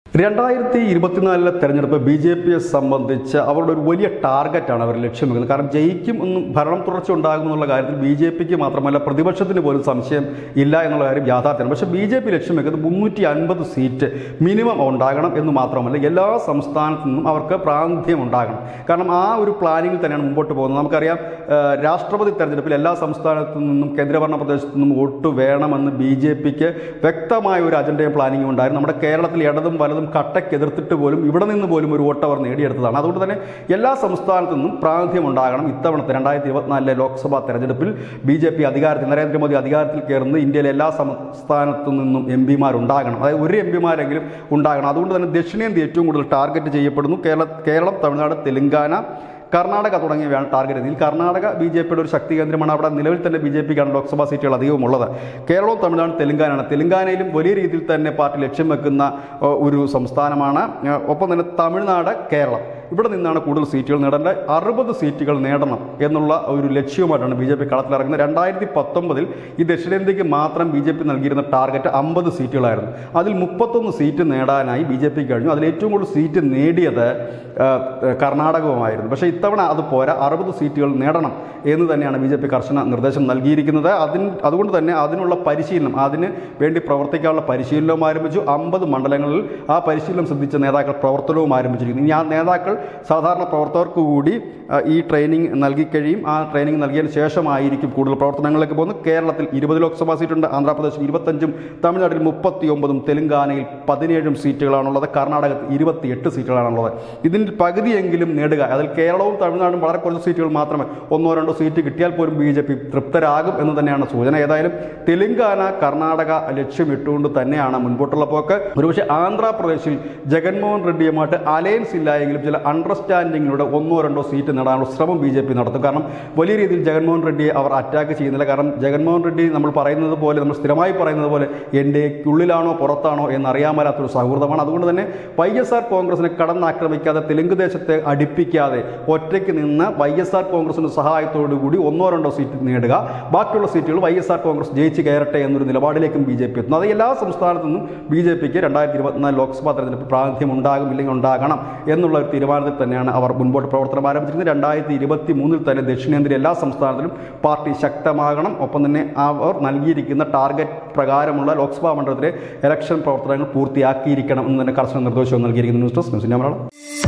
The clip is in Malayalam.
രണ്ടായിരത്തി ഇരുപത്തിനാലിലെ തെരഞ്ഞെടുപ്പ് ബി ജെ പിയെ സംബന്ധിച്ച് അവരുടെ ഒരു വലിയ ടാർഗറ്റാണ് അവർ ലക്ഷ്യം വെക്കുന്നത് കാരണം ജയിക്കും എന്നും ഭരണം തുടർച്ച ഉണ്ടാകും എന്നുള്ള കാര്യത്തിൽ ബി ജെ പിക്ക് മാത്രമല്ല പ്രതിപക്ഷത്തിന് പോലും സംശയം ഇല്ല എന്നുള്ള കാര്യം യാഥാർത്ഥ്യമാണ് പക്ഷേ ബി ജെ പി ലക്ഷ്യം വെക്കുന്നത് മുന്നൂറ്റി അൻപത് സീറ്റ് മിനിമം ഉണ്ടാകണം എന്ന് മാത്രമല്ല എല്ലാ സംസ്ഥാനത്തു നിന്നും അവർക്ക് പ്രാതിനിധ്യം ഉണ്ടാകണം കാരണം ആ ഒരു പ്ലാനിങ്ങിൽ തന്നെയാണ് മുമ്പോട്ട് പോകുന്നത് നമുക്കറിയാം ആ, രാഷ്ട്രപതി തെരഞ്ഞെടുപ്പിൽ എല്ലാ സംസ്ഥാനത്തു നിന്നും കേന്ദ്രഭരണ പ്രദേശത്തു നിന്നും വോട്ട് വേണമെന്ന് ബി ജെ പിക്ക് വ്യക്തമായ ഒരു അജണ്ടയും പ്ലാനിങ്ങും ഉണ്ടായിരുന്നു നമ്മുടെ കേരളത്തിൽ ഇടതും വലതും കട്ടയ്ക്ക് എതിർത്തിട്ട് പോലും ഇവിടെ നിന്ന് പോലും ഒരു വോട്ട് അവർ നേടിയെടുത്തതാണ് അതുകൊണ്ട് തന്നെ എല്ലാ സംസ്ഥാനത്തു നിന്നും പ്രാതിനിധ്യം ഉണ്ടാകണം ഇത്തവണത്തെ രണ്ടായിരത്തി ഇരുപത്തിനാലിലെ ലോക്സഭാ തെരഞ്ഞെടുപ്പിൽ ബി ജെ പി അധികാരത്തിൽ നരേന്ദ്രമോദി അധികാരത്തിൽ കയറുന്നത് ഇന്ത്യയിലെ എല്ലാ സംസ്ഥാനത്തു നിന്നും എം പിമാരുണ്ടാകണം അതായത് ഒരു എം പിമാരെങ്കിലും ഉണ്ടാകണം അതുകൊണ്ട് തന്നെ ദക്ഷിണേന്ത്യ ഏറ്റവും കൂടുതൽ ടാർഗറ്റ് ചെയ്യപ്പെടുന്നു കേരള കേരളം തമിഴ്നാട് തെലങ്കാന കർണാടക തുടങ്ങിയവയാണ് ടാർഗറ്റ് ഇതിൽ കർണാടക ബി ജെ പിയുടെ ഒരു ശക്തി കേന്ദ്രമാണ് അവിടെ നിലവിൽ തന്നെ ബി ജെ പിക്കാണ് ലോക്സഭാ സീറ്റുകൾ അധികവും ഉള്ളത് കേരളവും തമിഴ്നാടും തെലങ്കാനയാണ് തെലങ്കാനയിലും വലിയ രീതിയിൽ തന്നെ പാർട്ടി ലക്ഷ്യം വെക്കുന്ന ഏഹ്, ഒരു സംസ്ഥാനമാണ് ഏഹ്, ഒപ്പം തന്നെ തമിഴ്നാട് കേരളം ഇവിടെ നിന്നാണ് കൂടുതൽ സീറ്റുകൾ നേടേണ്ടത് അറുപത് സീറ്റുകൾ നേടണം എന്നുള്ള ഒരു ലക്ഷ്യവുമായിട്ടാണ് ബി ജെ പി കളത്തിലിറങ്ങുന്നത് രണ്ടായിരത്തി പത്തൊമ്പതിൽ ഈ ദക്ഷിണേന്ത്യക്ക് മാത്രം ബി ജെ പി നൽകിയിരുന്ന ടാർഗറ്റ് അമ്പത് സീറ്റുകളായിരുന്നു അതിൽ മുപ്പത്തൊന്ന് സീറ്റ് നേടാനായി ബി ജെ പി കഴിഞ്ഞു അതിൽ ഏറ്റവും കൂടുതൽ സീറ്റ് നേടിയത് ആ, കർണാടകവുമായിരുന്നു പക്ഷേ ഇത്തവണ അത് പോരാ അറുപത് സീറ്റുകൾ നേടണം എന്ന് തന്നെയാണ് ബി ജെ പി കർശന നിർദ്ദേശം നൽകിയിരിക്കുന്നത് അതിന് അതുകൊണ്ട് തന്നെ അതിനുള്ള പരിശീലനം അതിന് വേണ്ടി പ്രവർത്തിക്കാനുള്ള പരിശീലനവും ആരംഭിച്ചു അമ്പത് മണ്ഡലങ്ങളിൽ ആ പരിശീലനം സിദ്ധിച്ച നേതാക്കൾ പ്രവർത്തനവും ആരംഭിച്ചിരിക്കുന്നു ഇനി ആ നേതാക്കൾ സാധാരണ പ്രവർത്തകർക്ക് കൂടി ആ, ഈ ട്രെയിനിങ് നൽകിക്കഴിയും ആ ട്രെയിനിങ് നൽകിയതിന് ശേഷമായിരിക്കും കൂടുതൽ പ്രവർത്തനങ്ങളിലേക്ക് പോകുന്നത് കേരളത്തിൽ ഇരുപത് ലോക്സഭാ സീറ്റുണ്ട് ആന്ധ്രാപ്രദേശിൽ ഇരുപത്തഞ്ചും തമിഴ്നാട്ടിൽ മുപ്പത്തി ഒമ്പതും തെലങ്കാനയിൽ പതിനേഴും സീറ്റുകളാണുള്ളത് കർണാടകത്തിൽ ഇരുപത്തിയെട്ട് സീറ്റുകളാണുള്ളത് ഇതിൻ്റെ പകുതിയെങ്കിലും നേടുക അതിൽ കേരളവും തമിഴ്നാടും വളരെ കുറച്ച് സീറ്റുകൾ മാത്രമേ ഒന്നോ രണ്ടോ സീറ്റ് കിട്ടിയാൽ പോലും ബി ജെ പി തൃപ്തരാകും എന്ന് തന്നെയാണ് സൂചന ഏതായാലും തെലങ്കാന കർണാടക ലക്ഷ്യമിട്ടുകൊണ്ട് തന്നെയാണ് മുൻപോട്ടുള്ള പോക്ക് ഒരുപക്ഷെ ആന്ധ്രാപ്രദേശിൽ ജഗൻമോഹൻ റെഡ്ഡിയുമായിട്ട് അലയൻസ് ഇല്ലായെങ്കിലും ചില അണ്ടർസ്റ്റാൻഡിങ്ങിലൂടെ ഒന്നോ രണ്ടോ സീറ്റ് നേടാനുള്ള ശ്രമം ബി ജെ പി നടത്തും കാരണം വലിയ രീതിയിൽ ജഗൻമോഹൻ റെഡ്ഡിയെ അവർ അറ്റാക്ക് ചെയ്യുന്നില്ല കാരണം ജഗൻമോഹൻ റെഡ്ഡി നമ്മൾ പറയുന്നത് പോലെ നമ്മൾ സ്ഥിരമായി പറയുന്നത് പോലെ എൻ്റെ ഉള്ളിലാണോ പുറത്താണോ എന്നറിയാൻ മേലാത്തൊരു സൗഹൃദമാണ് അതുകൊണ്ട് തന്നെ വൈ എസ് ആർ കോൺഗ്രസിനെ കടന്നാക്രമിക്കാതെ തെലുങ്ക് ദേശത്തെ അടുപ്പിക്കാതെ ഒറ്റയ്ക്ക് നിന്ന് വൈ എസ് ആർ കോൺഗ്രസിൻ്റെ സഹായത്തോടു കൂടി ഒന്നോ രണ്ടോ സീറ്റ് നേടുക ബാക്കിയുള്ള സീറ്റുകൾ വൈ എസ് ആർ കോൺഗ്രസ് ജയിച്ച് കയറട്ടെ എന്നൊരു നിലപാടിലേക്കും ബി ജെ പി എത്തുന്നു അത് എല്ലാ സംസ്ഥാനത്തു നിന്നും ബി ജെ പിക്ക് രണ്ടായിരത്തി ഇരുപത്തിനാല് ലോക്സഭാ തെരഞ്ഞെടുപ്പ് പ്രാതിനിധ്യം ഉണ്ടാകും ഇല്ലെങ്കിൽ ഉണ്ടാകണം എന്നുള്ള ഒരു തീരുമാനത്തിൽ തന്നെയാണ് അവർ മുൻപോട്ട് പ്രവർത്തനം ആരംഭിച്ചിരിക്കുന്നത് രണ്ടായിരത്തി ഇരുപത്തി മൂന്നിൽ തന്നെ ദക്ഷിണേന്ത്യയിലെ എല്ലാ സംസ്ഥാനത്തിലും പാർട്ടി ശക്തമാകണം ഒപ്പം തന്നെ അവർ നൽകിയിരിക്കുന്ന ടാർഗറ്റ് പ്രകാരമുള്ള ലോക്സഭാ മണ്ഡലത്തിലെ ഇലക്ഷൻ പ്രവർത്തനങ്ങൾ പൂർത്തിയാക്കിയിരിക്കണം എന്ന് തന്നെ കർശന നിർദ്ദേശവും നൽകിയിരിക്കുന്നു news desk news India Malayalam